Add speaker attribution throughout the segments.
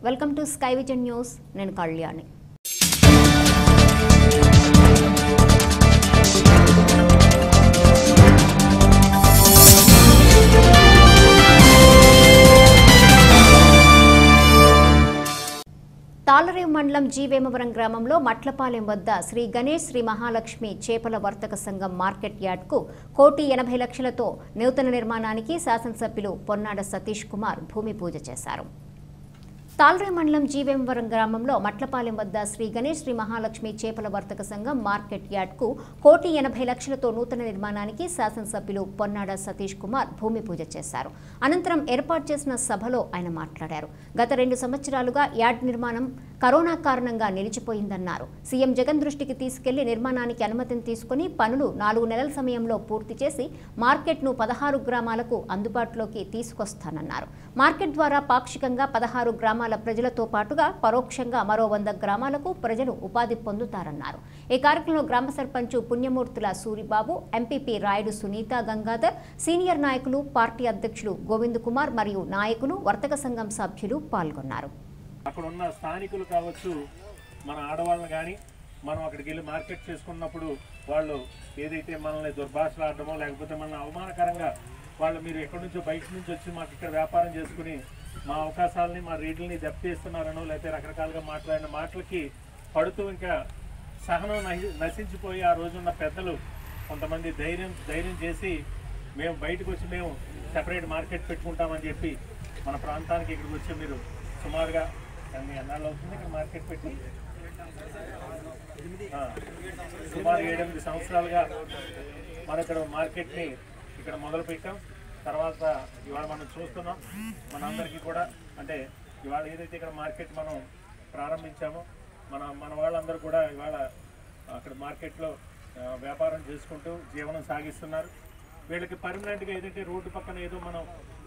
Speaker 1: Welcome to sky vision news నేను కళ్యాణి తాళరేవు మండలం జీవేమవరం గ్రామంలో మట్లపాలెం వద్ద శ్రీ గణేష్ శ్రీ మహాలక్ష్మి చేపల వర్తక సంఘం మార్కెట్ యార్డ్కు కోటి ఎనభై లక్షలతో నూతన నిర్మాణానికి శాసనసభ్యులు పొన్నాడ సతీష్ కుమార్ భూమి పూజ చేశారు తాల్రేవు మండలం జీవేమవరం గ్రామంలో మట్లపాలెం వద్ద శ్రీ గణేష్ శ్రీ మహాలక్ష్మి చేపల వర్తక సంఘం మార్కెట్ యార్డ్కు కోటి ఎనభై లక్షలతో నూతన నిర్మాణానికి శాసనసభ్యులు పొన్నాడ సతీష్ కుమార్ భూమి పూజ చేశారు అనంతరం ఏర్పాటు చేసిన సభలో ఆయన మాట్లాడారు గత రెండు సంవత్సరాలుగా యార్డ్ నిర్మాణం కరోనా కారణంగా నిలిచిపోయిందన్నారు సీఎం జగన్ దృష్టికి తీసుకెళ్లి నిర్మాణానికి అనుమతిని తీసుకుని పనులు నాలుగు నెలల సమయంలో పూర్తి చేసి మార్కెట్ను పదహారు గ్రామాలకు అందుబాటులోకి తీసుకొస్తానన్నారు మార్కెట్ ద్వారా పాక్షికంగా పదహారు గ్రామాల ప్రజలతో పాటుగా పరోక్షంగా మరో వంద గ్రామాలకు ప్రజలు ఉపాధి పొందుతారన్నారు ఈ కార్యక్రమంలో గ్రామ సర్పంచ్ పుణ్యమూర్తుల సూరిబాబు ఎంపీపీ రాయుడు సునీత గంగాధర్ సీనియర్ నాయకులు పార్టీ అధ్యక్షులు గోవింద్ కుమార్ మరియు నాయకులు వర్తక సంఘం సభ్యులు పాల్గొన్నారు
Speaker 2: అక్కడ ఉన్న స్థానికులు కావచ్చు మన ఆడవాళ్ళని కానీ మనం అక్కడికి వెళ్ళి మార్కెట్ చేసుకున్నప్పుడు వాళ్ళు ఏదైతే మనల్ని దుర్భాషలు ఆడటమో లేకపోతే మనల్ని అవమానకరంగా వాళ్ళు మీరు ఎక్కడి నుంచో బయట నుంచి వచ్చి మాకు ఇక్కడ వ్యాపారం చేసుకుని మా అవకాశాలని మా రేట్లని దెబ్బతీస్తున్నారనో లేకపోతే రకరకాలుగా మాట్లాడిన మాటలకి పడుతూ ఇంకా సహనం నశి- నశించిపోయి ఆ రోజున్న పెద్దలు కొంతమంది ధైర్యం ధైర్యం చేసి మేము బయటకు వచ్చి మేము సెపరేట్ మార్కెట్ పెట్టుకుంటామని చెప్పి మన ప్రాంతానికి ఇక్కడికి వచ్చి మీరు సుమారుగా ఎన్ని ఎన్నాళ్ళు అవుతుంది ఇక్కడ మార్కెట్ పెట్టి ఆ, సుమారు ఏడెనిమిది సంవత్సరాలుగా మన ఇక్కడ మార్కెట్ని ఇక్కడ మొదలు పెట్టాం తర్వాత ఇవాళ మనం చూస్తున్నాం మనందరికీ కూడా అంటే ఇవాళ ఏదైతే ఇక్కడ మార్కెట్ మనం ప్రారంభించామో మన మన వాళ్ళందరూ కూడా ఇవాళ అక్కడ మార్కెట్లో ఆ, వ్యాపారం చేసుకుంటూ జీవనం సాగిస్తున్నారు వీళ్ళకి పర్మనెంట్గా ఏదైతే రోడ్డు పక్కన ఏదో మనం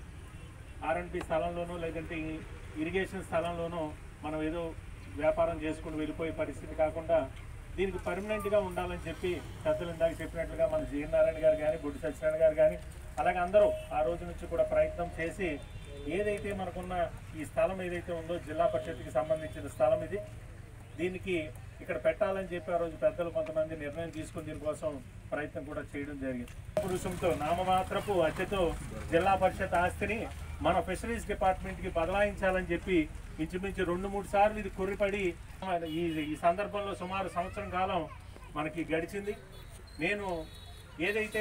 Speaker 2: ఆర్ఎండ్బి స్థలంలోనో లేదంటే ఈ ఇరిగేషన్ స్థలంలోనో మనం ఏదో వ్యాపారం చేసుకుని వెళ్ళిపోయే పరిస్థితి కాకుండా దీనికి పర్మనెంట్గా ఉండాలని చెప్పి పెద్దలు ఇందాక చెప్పినట్లుగా మన జీఎన్ నారాయణ గారు కానీ బొడ్డి సత్యనారాయణ గారు కానీ అలాగే అందరూ ఆ రోజు నుంచి కూడా ప్రయత్నం చేసి ఏదైతే మనకున్న ఈ స్థలం ఏదైతే ఉందో జిల్లా పరిషత్కి సంబంధించిన స్థలం ఇది దీనికి ఇక్కడ పెట్టాలని చెప్పి ఆ రోజు పెద్దలు కొంతమంది నిర్ణయం తీసుకుని దీనికోసం ప్రయత్నం కూడా చేయడం జరిగింది పురుషంతో నామమాత్రపు అద్దెతో జిల్లా పరిషత్ ఆస్తిని మన ఫిషరీస్ డిపార్ట్మెంట్ కి బదలాయించాలని చెప్పి ఇంచుమించు రెండు మూడు సార్లు ఇది కుర్రిపడి ఈ ఈ సందర్భంలో సుమారు సంవత్సరం కాలం మనకి గడిచింది నేను ఏదైతే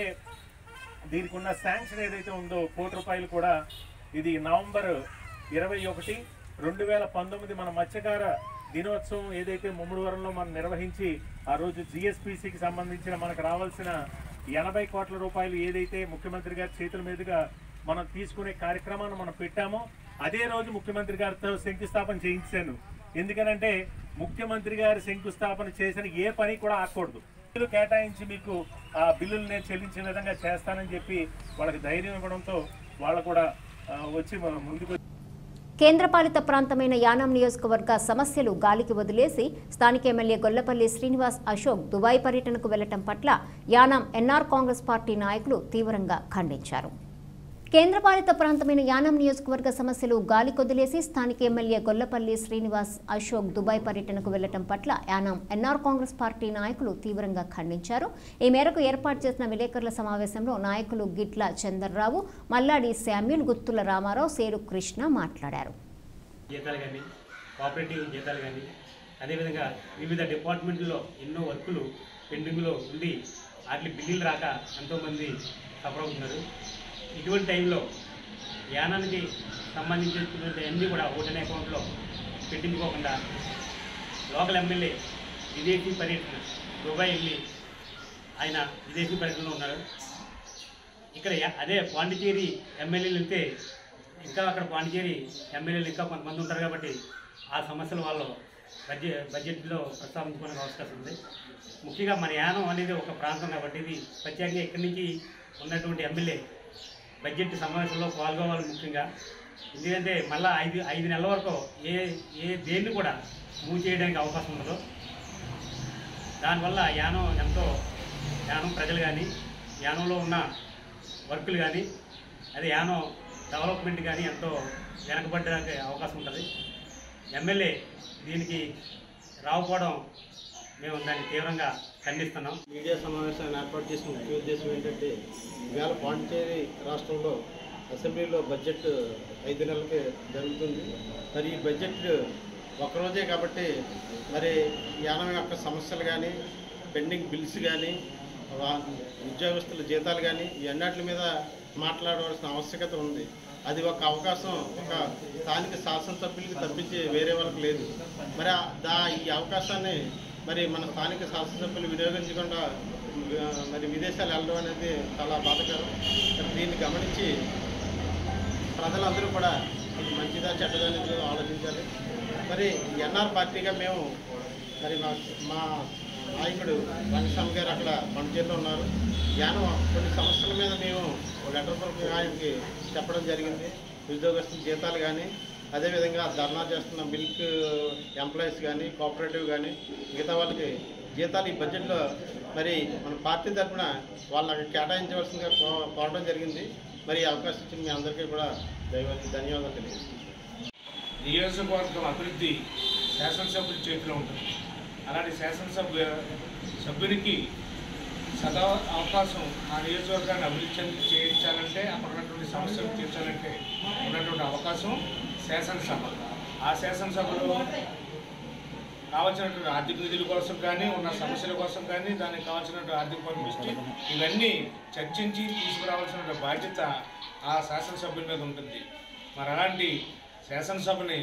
Speaker 2: దీనికి ఉన్న శాంక్షన్ ఏదైతే ఉందో కోటి రూపాయలు కూడా ఇది నవంబర్ ఇరవై ఒకటి రెండు వేల పంతొమ్మిది మన మత్స్యకార దినోత్సవం ఏదైతే ముమ్మడివరంలో మనం నిర్వహించి ఆ రోజు జిఎస్పిసికి సంబంధించిన మనకు రావాల్సిన ఎనభై కోట్ల రూపాయలు ఏదైతే ముఖ్యమంత్రి గారి చేతుల మీదుగా మనం తీసుకునే కార్యక్రమాన్ని మనం పెట్టామో అదే రోజు ముఖ్యమంత్రి గారితో శంకుస్థాపన చేయించాను ఎందుకనంటే ముఖ్యమంత్రి గారి శంకుస్థాపన చేసిన ఏ పని కూడా ఆకూడదు బిల్లులు కేటాయించి మీకు ఆ బిల్లులు నేను చెల్లించిన విధంగా చేస్తానని చెప్పి వాళ్ళకి ధైర్యం ఇవ్వడంతో వాళ్ళు కూడా ఆ, వచ్చి మన ముందుకు
Speaker 1: కేంద్రపాలిత ప్రాంతమైన యానాం నియోజకవర్గ సమస్యలు గాలికి వదిలేసి స్థానిక ఎమ్మెల్యే గొల్లపల్లి శ్రీనివాస్ అశోక్ దుబాయ్ పర్యటనకు వెళ్లటం పట్ల యానాం ఎన్ఆర్ కాంగ్రెస్ పార్టీ నాయకులు తీవ్రంగా ఖండించారు కేంద్రపాలిత ప్రాంతమైన యానాం నియోజకవర్గ సమస్యలు గాలి కొదిలేసి స్థానిక ఎమ్మెల్యే గొల్లపల్లి శ్రీనివాస్ అశోక్ దుబాయ్ పర్యటనకు వెళ్లటం పట్ల యానాం ఎన్ఆర్ కాంగ్రెస్ పార్టీ నాయకులు తీవ్రంగా ఖండించారు ఈ మేరకు ఏర్పాటు చేసిన విలేకరుల సమావేశంలో నాయకులు గిట్ల చందర్రావు మల్లాడి శామ్యుల్ గుత్తుల రామారావు సేరు కృష్ణ మాట్లాడారు
Speaker 3: జీతాలు కానీ కోఆపరేటివ్ జీతాలు కానీ అదేవిధంగా వివిధ డిపార్ట్మెంట్లో ఎన్నో వర్కులు పెండింగ్లో ఉండి వాటి బిల్లులు రాక ఎంతోమంది సఫర్ అవుతున్నారు ఇటువంటి టైంలో యానానికి సంబంధించినటువంటి అన్నీ కూడా ఓటన్ అకౌంట్లో పెట్టించుకోకుండా లోకల్ ఎమ్మెల్యే విదేశీ పర్యటన దుబాయ్ వెళ్ళి ఆయన విదేశీ పర్యటనలో ఉన్నారు ఇక్కడ యా- అదే పాండిచేరి ఎమ్మెల్యేలు వెళ్తే ఇంకా అక్కడ పాండిచేరి ఎమ్మెల్యేలు ఇంకా కొంతమంది ఉంటారు కాబట్టి ఆ సమస్యలు వాళ్ళు బడ్జెట్ బడ్జెట్లో ప్రస్తావించుకోవడానికి అవకాశం ఉంది ముఖ్యంగా మన యానం అనేది ఒక ప్రాంతం కాబట్టి ఇది ప్రత్యేకంగా ఇక్కడి నుంచి ఉన్నటువంటి ఎమ్మెల్యే బడ్జెట్ సమావేశంలో పాల్గొవాలి ముఖ్యంగా ఎందుకంటే మళ్ళీ ఐదు ఐదు నెలల వరకు ఏ ఏ దేన్ని కూడా మూవ్ చేయడానికి అవకాశం ఉండదు దానివల్ల యానం ఎంతో యానం ప్రజలు కానీ యానంలో ఉన్న వర్కులు కానీ అదే యానం డెవలప్మెంట్ కానీ ఎంతో వెనకబడడానికి అవకాశం ఉంటుంది ఎమ్మెల్యే దీనికి రాకపోవడం మేము దాన్ని తీవ్రంగా ఖండిస్తున్నాం
Speaker 4: మీడియా సమావేశాన్ని ఏర్పాటు చేసిన ముఖ్య ఉద్దేశం ఏంటంటే ఇవాళ పాండిచేరి రాష్ట్రంలో అసెంబ్లీలో బడ్జెట్ ఐదు నెలలకి జరుగుతుంది మరి ఈ బడ్జెట్ ఒక్కరోజే కాబట్టి మరి యానం యొక్క సమస్యలు కానీ పెండింగ్ బిల్స్ కానీ వా- ఉద్యోగస్తుల జీతాలు కానీ ఇవన్నిటి మీద మాట్లాడవలసిన ఆవశ్యకత ఉంది అది ఒక అవకాశం ఒక స్థానిక శాసనసభ్యులకి తప్పించి వేరే వాళ్ళకి లేదు మరి ఆ- దా ఈ అవకాశాన్ని మరి మన స్థానిక శాసనసభ్యులు వినియోగించకుండా ఆ, మరి విదేశాలు వెళ్ళడం అనేది చాలా బాధకరం మరి దీన్ని గమనించి ప్రజలందరూ కూడా ఇది మంచిదా చెడ్డదా అనేది ఆలోచించాలి మరి ఎన్ఆర్ పార్టీగా మేము మరి మా మా నాయకుడు రంగస్వామి గారు అక్కడ పనిచేస్తూ ఉన్నారు యానం కొన్ని సమస్యల మీద మేము లెటర్ పూర్వకంగా ఆయనకి చెప్పడం జరిగింది ఉద్యోగస్తుల జీతాలు కానీ అదేవిధంగా ధర్నా చేస్తున్న మిల్క్ ఎంప్లాయీస్ కానీ కోఆపరేటివ్ కానీ మిగతా వాళ్ళకి జీతాలు ఈ బడ్జెట్లో మరి మన పార్టీ తరఫున వాళ్ళకి కేటాయించవలసిందిగా కో- కోరడం జరిగింది మరి ఈ అవకాశం ఇచ్చిన మీ అందరికీ కూడా దైవ ధన్యవాదాలు తెలియజేస్తున్నాను
Speaker 5: నియోజకవర్గం అభివృద్ధి శాసనసభ్యుల చేతిలో ఉంటుంది అలాంటి శాసనసభ్య సభ్యునికి సదా అవకాశం ఆ నియోజకవర్గాన్ని అభివృద్ధి చెంది చేయించాలంటే అక్కడ ఉన్నటువంటి సమస్యలు తీర్చాలంటే ఉన్నటువంటి అవకాశం శాసనసభ ఆ శాసనసభలో కావాల్సినటువంటి ఆర్థిక నిధుల కోసం కానీ ఉన్న సమస్యల కోసం కానీ దానికి కావాల్సినటువంటి ఆర్థిక పరిమిష్టి ఇవన్నీ చర్చించి తీసుకురావాల్సిన బాధ్యత ఆ శాసనసభ్యుల మీద ఉంటుంది మరి అలాంటి శాసనసభని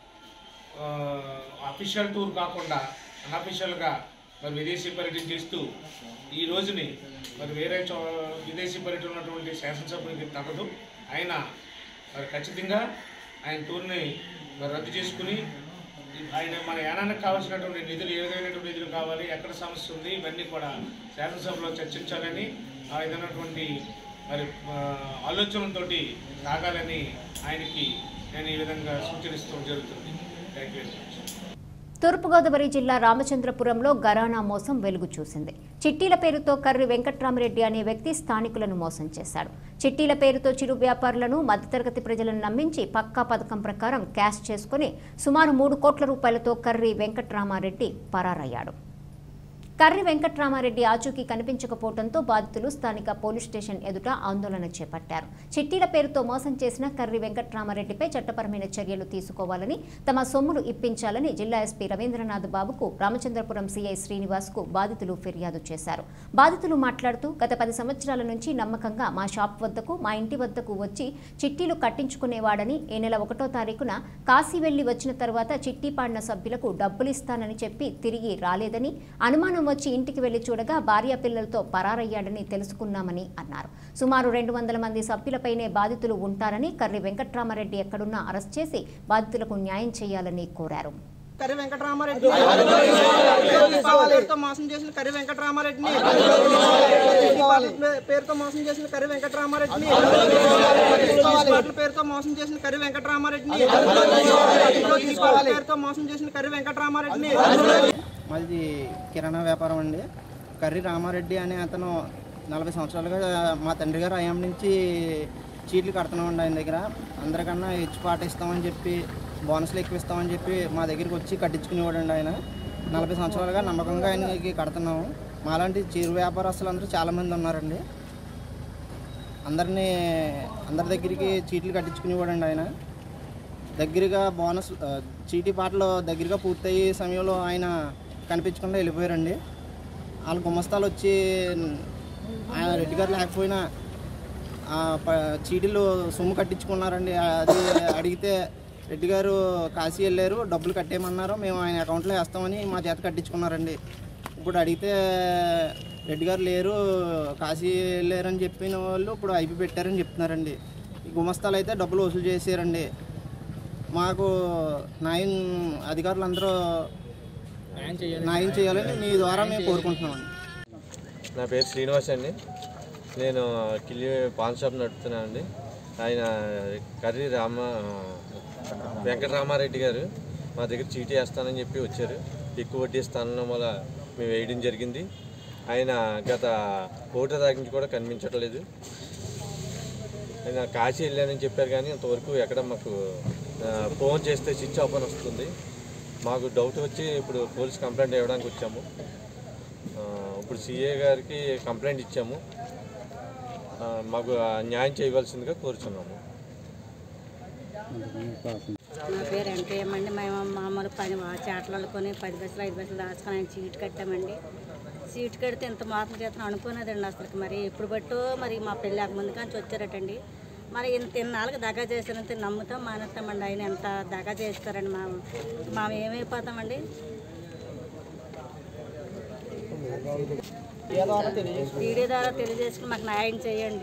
Speaker 5: అఫీషియల్ టూర్ కాకుండా అన్అఫీషియల్గా మరి విదేశీ పర్యటన చేస్తూ ఈ రోజుని మరి వేరే చో విదేశీ పర్యటన ఉన్నటువంటి శాసనసభ్యునికి తగదు ఆయన మరి ఖచ్చితంగా ఆయన టూర్ని మరి రద్దు చేసుకుని ఆయన మన యానానికి కావాల్సినటువంటి నిధులు ఏ విధమైనటువంటి నిధులు కావాలి ఎక్కడ సమస్య ఉంది ఇవన్నీ కూడా శాసనసభలో చర్చించాలని ఆ విధమైనటువంటి మరి ఆ, ఆలోచనలతోటి సాగాలని ఆయనకి నేను ఈ విధంగా సూచనిస్తూ జరుగుతుంది thank you very much
Speaker 1: Thurpugodavari జిల్లా రామచంద్రపురంలో గరానా మోసం వెలుగు చూసింది చిట్టీల పేరుతో కర్రి వెంకట్రామరెడ్డి అనే వ్యక్తి స్థానికులను మోసం చేశాడు చిట్టీల పేరుతో చిరు వ్యాపారులను మధ్యతరగతి ప్రజలను నమ్మించి పక్కా పథకం ప్రకారం క్యాష్ చేసుకుని సుమారు మూడు కోట్ల రూపాయలతో కర్రి వెంకట్రామారెడ్డి పరారయ్యాడు కర్రి వెంకట్రామారెడ్డి ఆచూకీ కనిపించకపోవడంతో బాధితులు స్థానిక పోలీస్ స్టేషన్ ఎదుట ఆందోళన చేపట్టారు చిట్టీల పేరుతో మోసం చేసిన కర్రి వెంకట్రామారెడ్డిపై చట్టపరమైన చర్యలు తీసుకోవాలని తమ సొమ్ములు ఇప్పించాలని జిల్లా ఎస్పీ రవీంద్రనాథ్ బాబుకు రామచంద్రపురం సీఐ శ్రీనివాస్కు బాధితులు ఫిర్యాదు చేశారు బాధితులు మాట్లాడుతూ గత పది సంవత్సరాల నుంచి నమ్మకంగా మా షాప్ వద్దకు మా ఇంటి వద్దకు వచ్చి చిట్టీలు కట్టించుకునేవాడని ఈ నెల ఒకటో తారీఖున కాశీ వెళ్లి వచ్చిన తర్వాత చిట్టి పాడిన సభ్యులకు డబ్బులు ఇస్తానని చెప్పి తిరిగి రాలేదని అనుమానం వచ్చి ఇంటికి వెళ్లి చూడగా భార్య పిల్లలతో పరారయ్యాడని తెలుసుకున్నామని అన్నారు సుమారు రెండు వందల మంది సభ్యులపైనే బాధితులు ఉంటారని కర్రి వెంకట్రామారెడ్డి ఎక్కడున్నా అరెస్ట్ చేసి బాధితులకు న్యాయం చేయాలని కోరారు
Speaker 6: కర్రి వెంకటరామారెడ్డి పేరుతో మోసం చేసిన కర్రి వెంకటరామారెడ్డిని పేరుతో మోసం చేసిన కర్రి వెంకటరామారెడ్డిని పాటల పేరుతో మోసం చేసిన కర్రి వెంకటరామారెడ్డిని పేరుతో మోసం చేసిన కర్రి వెంకటరామారెడ్డిని
Speaker 7: మాది కిరాణా వ్యాపారం అండి కర్రి రామారెడ్డి అనే అతను నలభై సంవత్సరాలుగా మా తండ్రి గారు అయ్యం నుంచి చీట్లు కడుతున్నామండి ఆయన దగ్గర అందరికన్నా హెచ్చు పాట ఇస్తామని చెప్పి బోనస్లు ఎక్కువ ఇస్తామని చెప్పి మా దగ్గరికి వచ్చి కట్టించుకునేవాడండి ఆయన నలభై సంవత్సరాలుగా నమ్మకంగా ఆయనకి కడుతున్నాము మాలాంటి చిరు వ్యాపారస్తులు అందరూ చాలామంది ఉన్నారండి అందరినీ అందరి దగ్గరికి చీట్లు కట్టించుకునేవాడండి ఆయన దగ్గరగా బోనస్ ఆ, చీటీ పాటలు దగ్గరగా పూర్తయ్యే సమయంలో ఆయన కనిపించకుండా వెళ్ళిపోయారండి వాళ్ళ గుమస్తాలు వచ్చి ఆయన రెడ్డి గారు లేకపోయినా ఆ ప- చీటీలు సొమ్ము కట్టించుకున్నారండి అది అడిగితే రెడ్డి గారు కాశీ వెళ్ళారు డబ్బులు కట్టేయమన్నారు మేము ఆయన అకౌంట్లో వేస్తామని మా చేత కట్టించుకున్నారండి ఇప్పుడు అడిగితే రెడ్డి గారు లేరు కాశీ వెళ్ళారని చెప్పిన వాళ్ళు ఇప్పుడు ఐపీ పెట్టారని చెప్తున్నారండి ఈ గుమస్తాలు అయితే డబ్బులు వసూలు చేశారండి మాకు న్యాయం అధికారులు అందరూ న్యాయం చేయాలని మీ ద్వారా మేము కోరుకుంటున్నామండి
Speaker 8: నా పేరు శ్రీనివాస్ అండి నేను కిల్లి పాన్ షాప్ నడుపుతున్నాను అండి ఆయన కర్రీ రామ వెంకటరామారెడ్డి గారు మా దగ్గర చీటీ వేస్తానని చెప్పి వచ్చారు ఎక్కువ వడ్డీ ఇస్తానన్న వల్ల మేము వేయడం జరిగింది ఆయన గత ఓటు తాగించి కూడా కనిపించట్లేదు ఆయన కాశీ వెళ్ళానని చెప్పారు కానీ ఇంతవరకు ఎక్కడ మాకు ఆ, ఫోన్ చేస్తే స్విచ్ ఆఫ్ అని వస్తుంది మాకు డౌట్ వచ్చి ఇప్పుడు పోలీస్ కంప్లైంట్ ఇవ్వడానికి వచ్చాము ఆ, ఇప్పుడు సిఏ గారికి కంప్లైంట్ ఇచ్చాము ఆ, మాకు ఆ న్యాయం చేయవలసిందిగా కోరుచున్నాము
Speaker 9: నా పేరు వెంకయ్యమ్మండి మేము మామూలు పని చేటలు అనుకొని పది పైసలు ఐదు పైసలు దాచుకొని ఆయన సీట్ కట్టామండి సీట్ కడితే ఇంత మాత్రం చేతను అనుకున్నదండి అసలు మరి ఎప్పుడు బట్టో మరి మా పెళ్ళి ముందు కానీ వచ్చారటండి మరి ఇంత ఇన్నాళ్ళకి దగా చేశారంత నమ్ముతాం మానేస్తామండి ఆయన ఎంత దగా చేస్తారండి మా మేము ఏమైపోతామండి వీడియో ద్వారా తెలియజేసుకుని మాకు న్యాయం చేయండి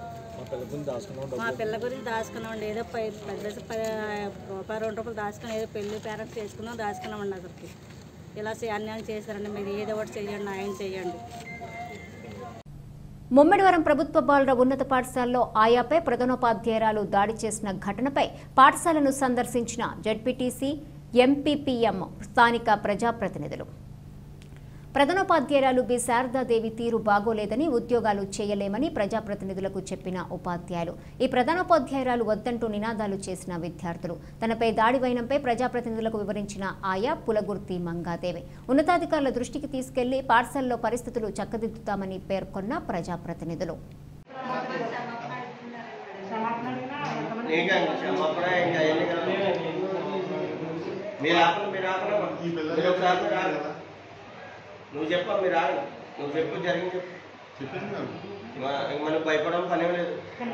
Speaker 9: మా పిల్ల గురించి దాచుకున్నామండి ఏదో పై పెద్ద ప- రూపాయి రెండు రూపాయలు దాచుకుని ఏదో పెళ్లి పేరెంట్స్ చేసుకున్నాం దాచుకున్నామండి అసలుకి ఇలా చే- అన్యాయం చేశారండి మీరు ఏదో ఒకటి చేయండి న్యాయం చేయండి
Speaker 1: ముమ్మిడివరం ప్రభుత్వ బాలుర ఉన్నత పాఠశాలలో ఆయాపై ప్రధానోపాధ్యాయురాలు దాడి చేసిన ఘటనపై పాఠశాలను సందర్శించిన జడ్పీటీసీ ఎంపీపీఎం స్థానిక ప్రజాప్రతినిధులు ప్రధానోపాధ్యాయురాలు బి శారదాదేవి తీరు బాగోలేదని ఉద్యోగాలు చేయలేమని ప్రజాప్రతినిధులకు చెప్పిన ఉపాధ్యాయులు ఈ ప్రధానోపాధ్యాయురాలు వద్దంటూ నినాదాలు చేసిన విద్యార్థులు తనపై దాడి వైనంపై ప్రజాప్రతినిధులకు వివరించిన ఆయా పులగుర్తి మంగాదేవి ఉన్నతాధికారుల దృష్టికి తీసుకెళ్లి పాఠశాలలో పరిస్థితులు చక్కదిద్దుతామని పేర్కొన్న ప్రజాప్రతినిధులు
Speaker 10: మీరు ఆపలు మీరు ఆపలు మీరు ఒకసారి మీరు ఆగండి. నువ్వు చెప్ప మీరు ఆగండి నువ్వు చెప్పు జరిగింది చెప్పు మా- ఇంక మనకు భయపడడం పని లేదు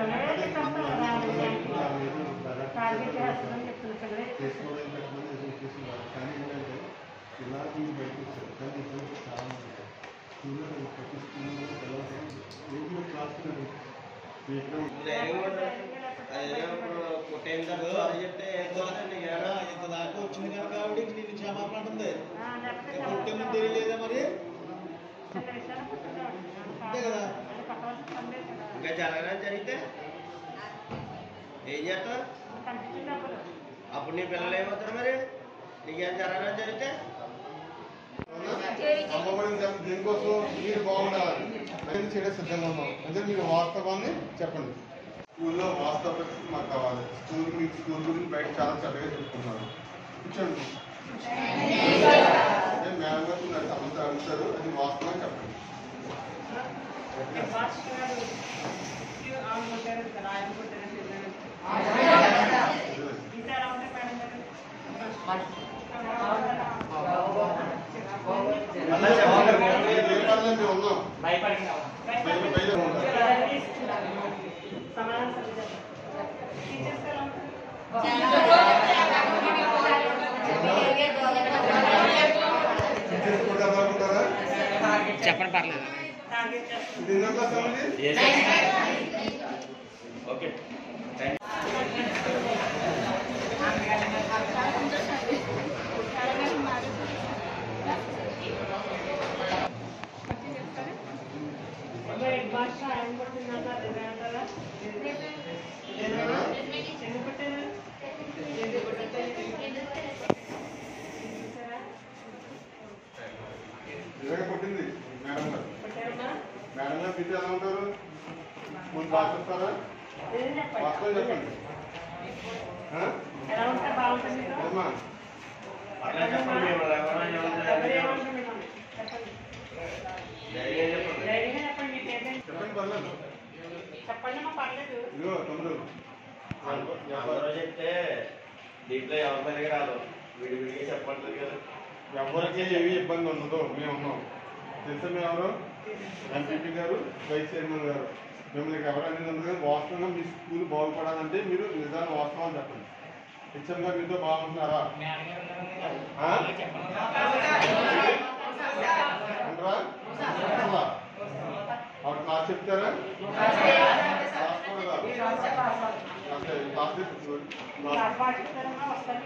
Speaker 10: ధైర్యం కూడా అదేదో ఇప్పుడు పుట్టేం తర్వాత అది చెప్తే ఏం కుదరదండి ఏడా ఇంత దాకా వచ్చింది కనుక ఆవిడ నేను క్షమాపణ అంటుంది పుట్టింది తెలియలేదా మరి అంతే కదా ఇంకా జరగడం జరిగితే ఏం చేస్తావు అప్పుడు నీ పిల్లలు ఏమవుతారు మరి నీకేం జరగడం జరిగితే
Speaker 11: అమ్మబడి దీనికోసం మీరు బాగుండాలి అనేది చేయడం సిద్ధంగా ఉన్నాం అంటే మీరు వాస్తవాన్ని చెప్పండి స్కూల్లో వాస్తవ పరిస్థితి మాకు కావాలి స్కూల్ మీకు స్కూల్ గురించి బయట చాలా చక్కగా చెప్పుకున్నారు కూర్చోండి అదే మేడం గారు నాకు సమస్య అడుగుతారు అది వాస్తవం చెప్పండి ఏ పనులు మేము ఉన్నాం బయట బయట ఉంటాం టీచర్స్ కూడా బాగుంటారా
Speaker 10: చెప్పండి పర్లేదు
Speaker 11: ఇది ఎన్నో క్లాస్ అండి
Speaker 10: ఓకే
Speaker 11: నిజంగా కొట్టింది మేడం గారు మేడం గారు పిచ్చి ఎలా ఉంటారు ముందు బాగా చెప్తారా వాస్తవం చెప్పండి ఆ? ఏమ్మా?
Speaker 10: అలా చెప్పండి మేము ఎవరైనా ఏమన్నా
Speaker 11: చెప్పండి పర్లేదు ఇదిగో తమ్ముడు
Speaker 10: అందరూ చెప్తే దీంట్లో ఎవరి మీదకి రాదు విడివిడిగా చెప్పట్లేదు కదా
Speaker 11: ఎవరికి ఏమి ఇబ్బంది ఉండదు మేము ఉన్నాం తెలుసా మేము ఎవరు ఎంపీపీ గారు వైస్ చైర్మన్ గారు మిమ్మల్ని ఎవరు అనేది ఉండదు కానీ వాస్తవంగా మీ స్కూల్ బాగుపడాలంటే మీరు నిజాన్ని వాస్తవాలు చెప్పండి హెచ్ఎం గారు మీతో బాగుంటున్నారా ఆ? అంటారా? అసలా? ఆవిడ క్లాస్ చెప్తారా క్లాస్ కూడా రాదు. అంటే క్లాస్ చెప్తుంది. క్లాస్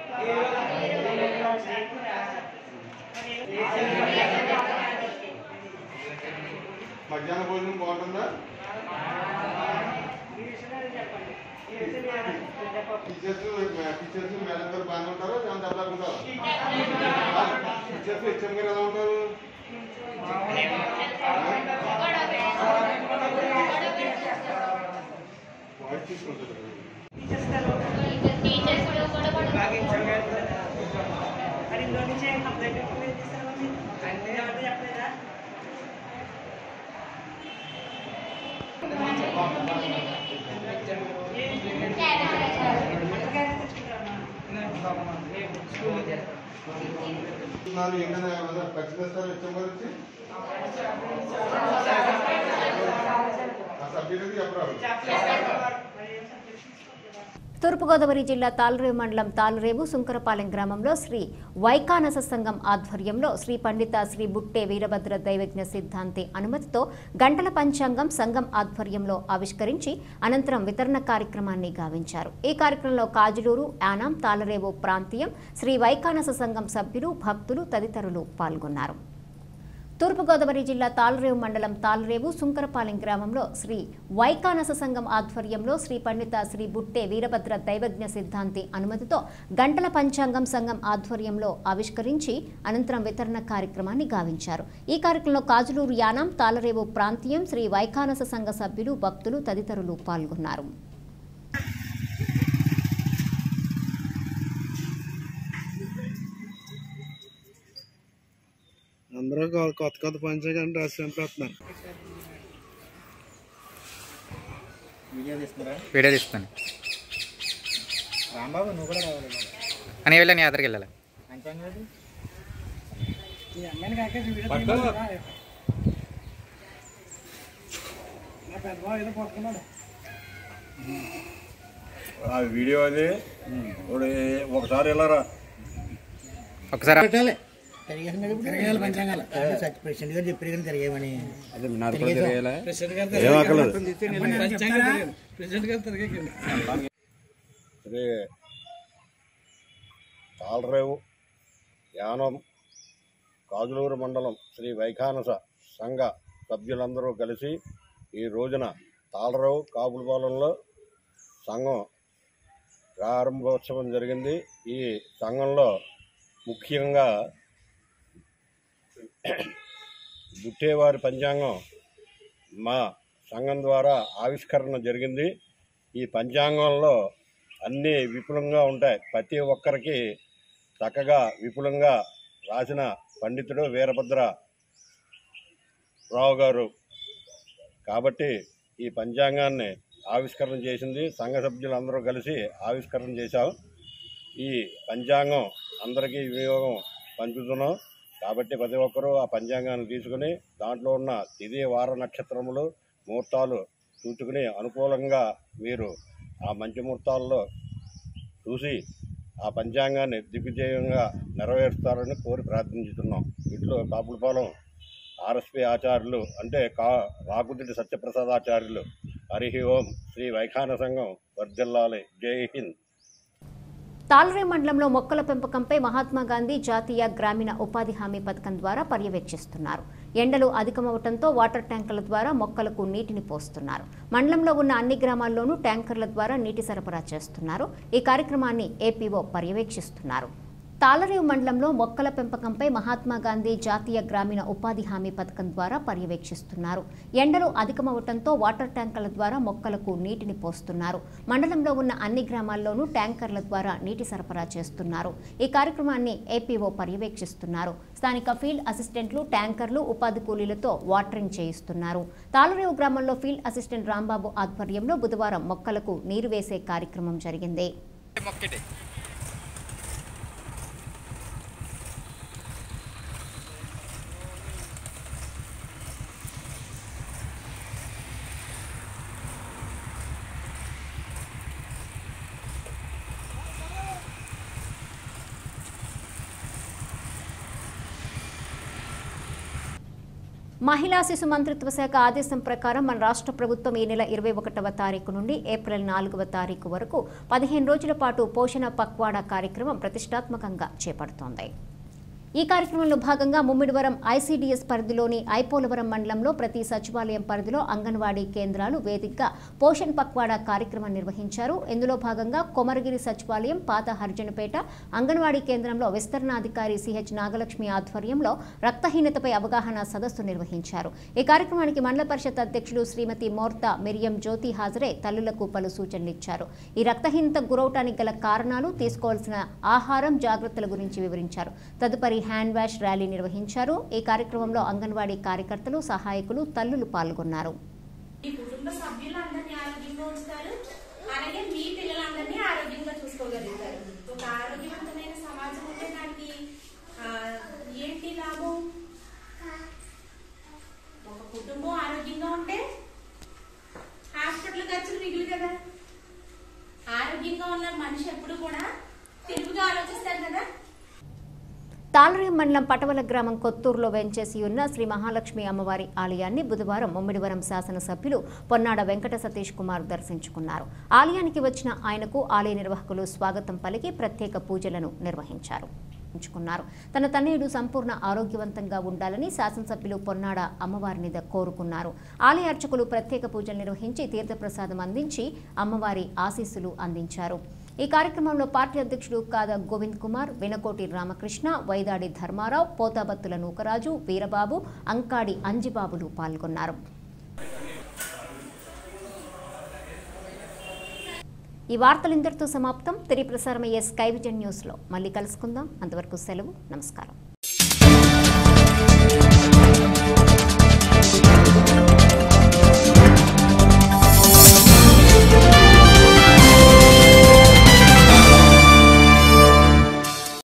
Speaker 11: మధ్యాహ్న భోజనం బాగుంటుందా టీచర్స్ టీచర్స్ మేడం గారు బాగానే ఉంటారు అంత ఎలా ఉంటారు టీచర్స్ హెచ్ఎం గారు ఎలా ఉంటారు వాయిస్ తీసుకుంటారు నాలుగు ఏంటనే పచ్చిమిరపకాయలు ఇష్టం గురించి ఆ సభ్యులకి చెప్పరాదు
Speaker 1: తూర్పుగోదావరి జిల్లా తాళరేవు మండలం తాళరేవు సుంకరపాలెం గ్రామంలో శ్రీ వైకానస సంఘం ఆధ్వర్యంలో శ్రీ పండిత శ్రీ బుట్టే వీరభద్ర దైవజ్ఞ సిద్ధాంతి అనుమతితో గంటల పంచాంగం సంఘం ఆధ్వర్యంలో ఆవిష్కరించి అనంతరం వితరణ కార్యక్రమాన్ని గావించారు ఈ కార్యక్రమంలో కాజులూరు యానాం తాళరేవు ప్రాంతీయం శ్రీ వైకానస సంఘం సభ్యులు భక్తులు తదితరులు పాల్గొన్నారు తూర్పుగోదావరి జిల్లా తాళరేవు మండలం తాళరేవు సుంకరపాలెం గ్రామంలో శ్రీ వైకానస సంఘం ఆధ్వర్యంలో శ్రీ పండిత శ్రీ బుట్టే వీరభద్ర దైవజ్ఞ సిద్ధాంతి అనుమతితో గంటల పంచాంగం సంఘం ఆధ్వర్యంలో ఆవిష్కరించి అనంతరం వితరణ కార్యక్రమాన్ని గావించారు ఈ కార్యక్రమంలో కాజులూరు యానాం తాళరేవు ప్రాంతీయం శ్రీ వైకానస సంఘ సభ్యులు భక్తులు తదితరులు పాల్గొన్నారు
Speaker 12: అందరూ కొ- కొత్త కొత్త పంచాంగం రాసి చంపేస్తున్నారు
Speaker 7: వీడియో తీస్తున్నారా
Speaker 13: వీడియో తీస్తాను
Speaker 7: రాంబాబు నువ్వు కూడా రావాలి
Speaker 13: అని వెళ్ళాను నీ అద్దరికి వెళ్ళాలి
Speaker 7: పంచాంగం ఏంటి?
Speaker 14: ఆ వీడియో అది ఇప్పుడు ఒకసారి వెళ్ళారా
Speaker 13: ఒకసారి
Speaker 15: పెట్టాలి తిరగేయాలి పంచాంగాలు ప్రెసిడెంట్ గారు చెప్పారు కానీ తిరగేయమని
Speaker 14: అదే నాది కూడా తిరగేయాలా?
Speaker 15: ప్రెసిడెంట్ గారు
Speaker 14: ఏం అక్కర్లేదు.
Speaker 15: ప్రెసిడెంట్ గారు తిరగేయండి
Speaker 14: శ్రీ తాళరేవు యానం కాజులూరు మండలం శ్రీ వైఖానస సంఘ సభ్యులందరూ కలిసి ఈ రోజున తాళరేవు కాపులపాలెంలో సంఘం ప్రారంభోత్సవం జరిగింది ఈ సంఘంలో ముఖ్యంగా బుట్టేవారి పంచాంగం మా సంఘం ద్వారా ఆవిష్కరణ జరిగింది ఈ పంచాంగంలో అన్నీ విపులంగా ఉంటాయి ప్రతి ఒక్కరికి చక్కగా విపులంగా రాసిన పండితుడు వీరభద్ర రావు గారు కాబట్టి ఈ పంచాంగాన్ని ఆవిష్కరణ చేసింది సంఘ సభ్యులందరూ కలిసి ఆవిష్కరణ చేశాం ఈ పంచాంగం అందరికీ వినియోగం పంచుతున్నాం కాబట్టి ప్రతి ఒక్కరూ ఆ పంచాంగాన్ని తీసుకుని దాంట్లో ఉన్న తిథి వార నక్షత్రములు ముహూర్తాలు చూసుకుని అనుకూలంగా మీరు ఆ మంచి ముహూర్తాల్లో చూసి ఆ పంచాంగాన్ని దిగ్విజయంగా నెరవేరుస్తారని కోరి ప్రార్థించుతున్నాం ఇట్లు కాపులపాలెం ఆర్ఎస్పి ఆచార్యులు అంటే కా రాకుదిటి సత్యప్రసాదాచార్యులు హరి ఓం శ్రీ వైఖాన సంఘం వర్ధిల్లాలి జై హింద్
Speaker 1: తాళరే మండలంలో మొక్కల పెంపకంపై మహాత్మా గాంధీ జాతీయ గ్రామీణ ఉపాధి హామీ పథకం ద్వారా పర్యవేక్షిస్తున్నారు ఎండలు అధికమవటంతో వాటర్ ట్యాంకర్ల ద్వారా మొక్కలకు నీటిని పోస్తున్నారు మండలంలో ఉన్న అన్ని గ్రామాల్లోనూ ట్యాంకర్ల ద్వారా నీటి సరఫరా చేస్తున్నారు ఈ కార్యక్రమాన్ని ఏపీఓ పర్యవేక్షిస్తున్నారు తాళరేవు మండలంలో మొక్కల పెంపకంపై మహాత్మా గాంధీ జాతీయ గ్రామీణ ఉపాధి హామీ పథకం ద్వారా పర్యవేక్షిస్తున్నారు ఎండలు అధికమవటంతో వాటర్ ట్యాంకర్ల ద్వారా మొక్కలకు నీటిని పోస్తున్నారు మండలంలో ఉన్న అన్ని గ్రామాల్లోనూ ట్యాంకర్ల ద్వారా నీటి సరఫరా చేస్తున్నారు ఈ కార్యక్రమాన్ని ఏపీఓ పర్యవేక్షిస్తున్నారు స్థానిక ఫీల్డ్ అసిస్టెంట్లు ట్యాంకర్లు ఉపాధి కూలీలతో వాటరింగ్ చేయిస్తున్నారు తాళరేవు గ్రామంలో ఫీల్డ్ అసిస్టెంట్ రాంబాబు ఆధ్వర్యంలో బుధవారం మొక్కలకు నీరు వేసే కార్యక్రమం జరిగింది మహిళా శిశు మంత్రిత్వ శాఖ ఆదేశం ప్రకారం మన రాష్ట్ర ప్రభుత్వం ఈ నెల ఇరవై ఒకటవ తారీఖు నుండి ఏప్రిల్ నాలుగవ తారీఖు వరకు పదిహేను రోజుల పాటు పోషణ పక్వాడా కార్యక్రమం ప్రతిష్టాత్మకంగా చేపడుతోంది ఈ కార్యక్రమంలో భాగంగా ముమ్మిడివరం ఐసీడీఎస్ పరిధిలోని ఐపోలవరం మండలంలో ప్రతి సచివాలయం పరిధిలో అంగన్వాడీ కేంద్రాలు వేదికగా పోషణ్ పక్వాడా కార్యక్రమం నిర్వహించారు ఇందులో భాగంగా కొమరగిరి సచివాలయం పాత హర్జనపేట అంగన్వాడీ కేంద్రంలో విస్తరణాధికారి సిహెచ్ నాగలక్ష్మి ఆధ్వర్యంలో రక్తహీనతపై అవగాహన సదస్సు నిర్వహించారు ఈ కార్యక్రమానికి మండల పరిషత్ అధ్యక్షులు శ్రీమతి మోర్తా మిరియం జ్యోతి హాజరై తల్లులకు పలు సూచనలు ఇచ్చారు ఈ రక్తహీనత గురవటానికి గల కారణాలు తీసుకోవాల్సిన ఆహారం జాగ్రత్తల గురించి వివరించారు తదుపరి హ్యాండ్ వాష్ ర్యాలీ నిర్వహించారు ఈ కార్యక్రమంలో అంగన్వాడీ కార్యకర్తలు సహాయకులు తల్లులు పాల్గొన్నారు
Speaker 16: మీ కుటుంబ సభ్యులందరినీ ఆరోగ్యంగా ఉంచుతారు అలాగే మీ పిల్లలందరినీ ఆరోగ్యంగా చూసుకోగలుగుతారు ఒక ఆరోగ్యవంతమైన సమాజం ఉంటే దానికి ఆ, ఏంటి లాభం ఒక కుటుంబం ఆరోగ్యంగా ఉంటే హాస్పిటల్ ఖర్చులు మిగిలి కదా ఆరోగ్యంగా ఉన్న మనిషి ఎప్పుడు కూడా తెలివిగా ఆలోచిస్తారు కదా
Speaker 1: తాళరేం మండలం పటవల గ్రామం కొత్తూరులో వెంచేసి ఉన్న శ్రీ మహాలక్ష్మి అమ్మవారి ఆలయాన్ని బుధవారం ముమ్మిడివరం శాసనసభ్యులు పొన్నాడ వెంకట సతీష్ కుమార్ దర్శించుకున్నారు ఆలయానికి వచ్చిన ఆయనకు ఆలయ నిర్వాహకులు స్వాగతం పలికి ప్రత్యేక పూజలను నిర్వహించారు ఉంచుకున్నారు తన తనయుడు సంపూర్ణ ఆరోగ్యవంతంగా ఉండాలని శాసనసభ్యులు పొన్నాడ అమ్మవారిని ద- కోరుకున్నారు ఆలయ అర్చకులు ప్రత్యేక పూజలు నిర్వహించి తీర్థప్రసాదం అందించి అమ్మవారి ఆశీస్సులు అందించారు ఈ కార్యక్రమంలో పార్టీ అధ్యక్షుడు కాద గోవింద్ కుమార్ వినకోటి రామకృష్ణ వైదాడి ధర్మారావు పోతాబత్తుల నూకరాజు వీరబాబు అంకాడి అంజిబాబులు పాల్గొన్నారు ఈ వార్తలు ఇంతటితో సమాప్తం తిరిగి ప్రసారమయ్యే స్కై విజన్ న్యూస్లో మళ్ళీ కలుసుకుందాం అంతవరకు సెలవు నమస్కారం